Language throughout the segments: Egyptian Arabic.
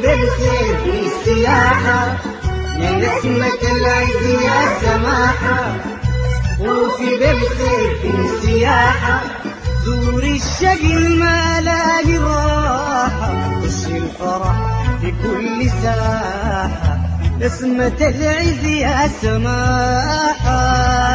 بالخير في السياحة يا نسمة العز يا سماحة وفي بالخير في السياحة زور الشقي ما لاقي راحة وش الفرح في كل ساحة نسمة العز يا سماحة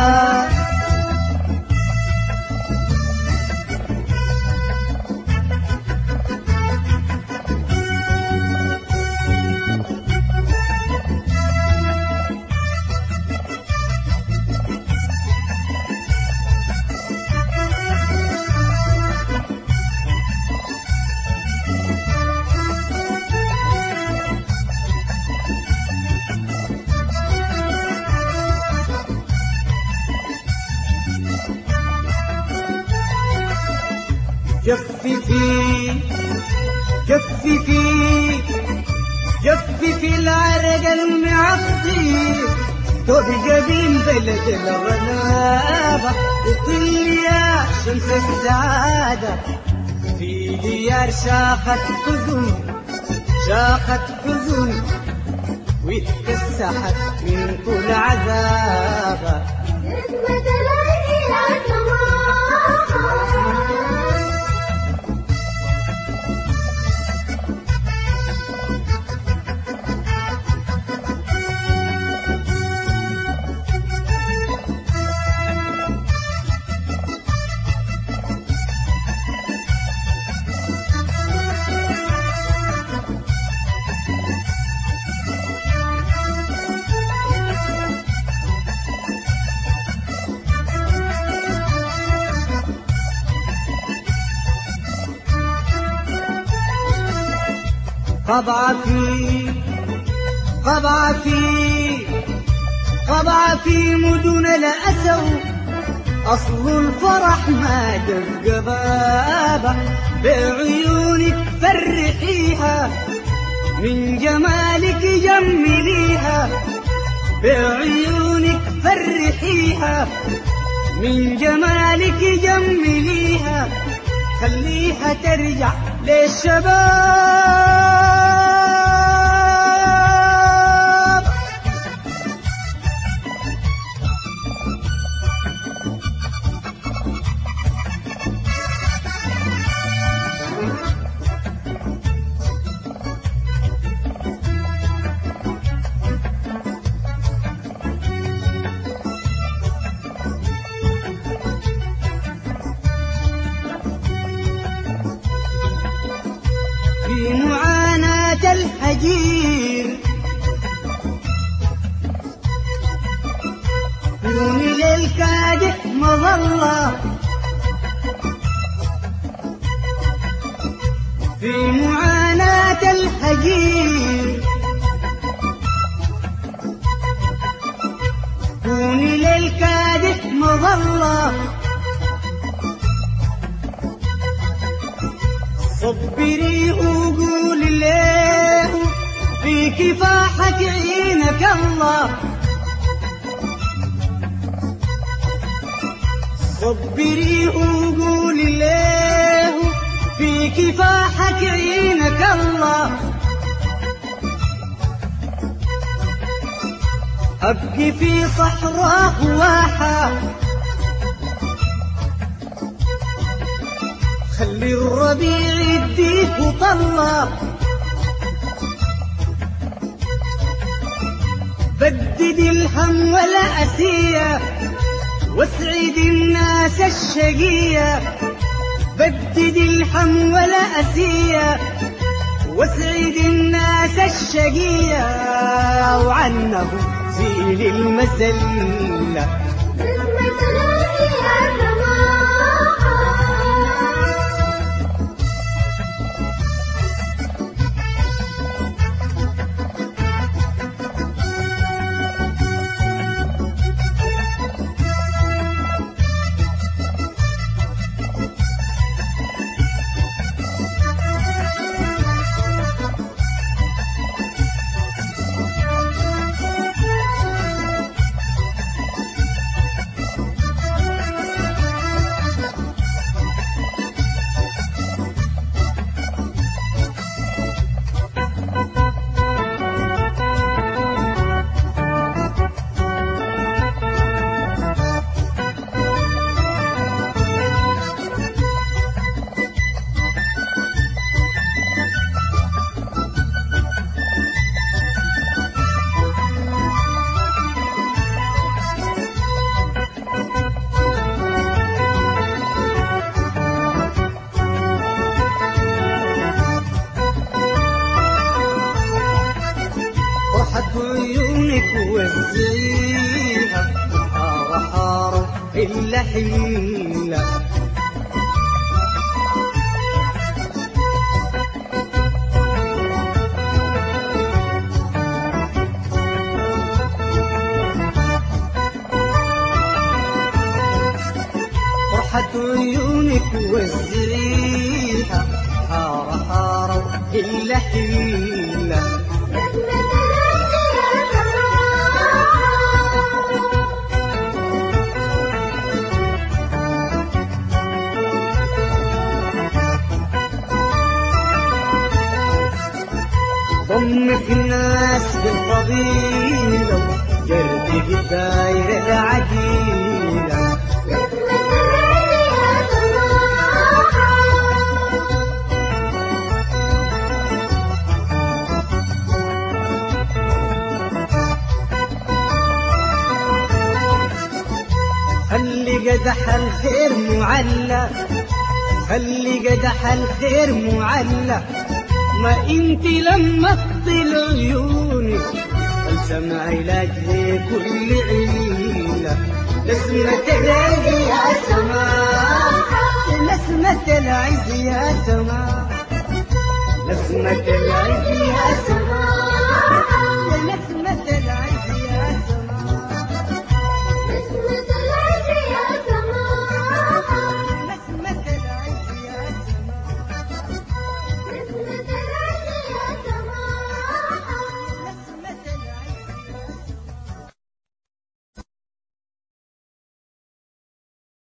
جففي جففي جففي العرق المعطي تبقى بين بلد الغلابة وكل يا شمس السعادة في ديار شاخت حزن شاخت حزن واتكسحت من كل عذابة نسمة العز يا سماحة قضع في قضع في قضع في مدن الأسو أصل الفرح ما دق بابه بعيونك فرحيها من جمالك جمليها بعيونك فرحيها من جمالك جمليها خليها ترجع للشباب في معاناة الهجير كوني للكادح مظلة في معاناة الهجير كوني للكادح مظلة صبري وقولي له في كفاحك عينك الله صبري وقولي له في كفاحك عينك الله أبقي في صحراء واحة خلي الربيع يديك وطلع بدد الهم ولا أسية واسعد الناس الشقية بدد الهم ولا أسية واسعد الناس الشقية وعنه زيل المسلة نسمة العز يا سماحة إلا حيلة فرحة عيونك والزريحة حارة حارة إلا حيلة نسمة العز يا سماحة ضمك الناس بالفضيلة جردك داير العديلة نسمة العز يا سماحة خلي قدح الخير معلى خلي قدح الخير معلى ما انت لما تطل عيونك السمع علاج لكل علة نسمة العز يا سماح نسمة العز يا سماح نسمة العز يا سماح نسمة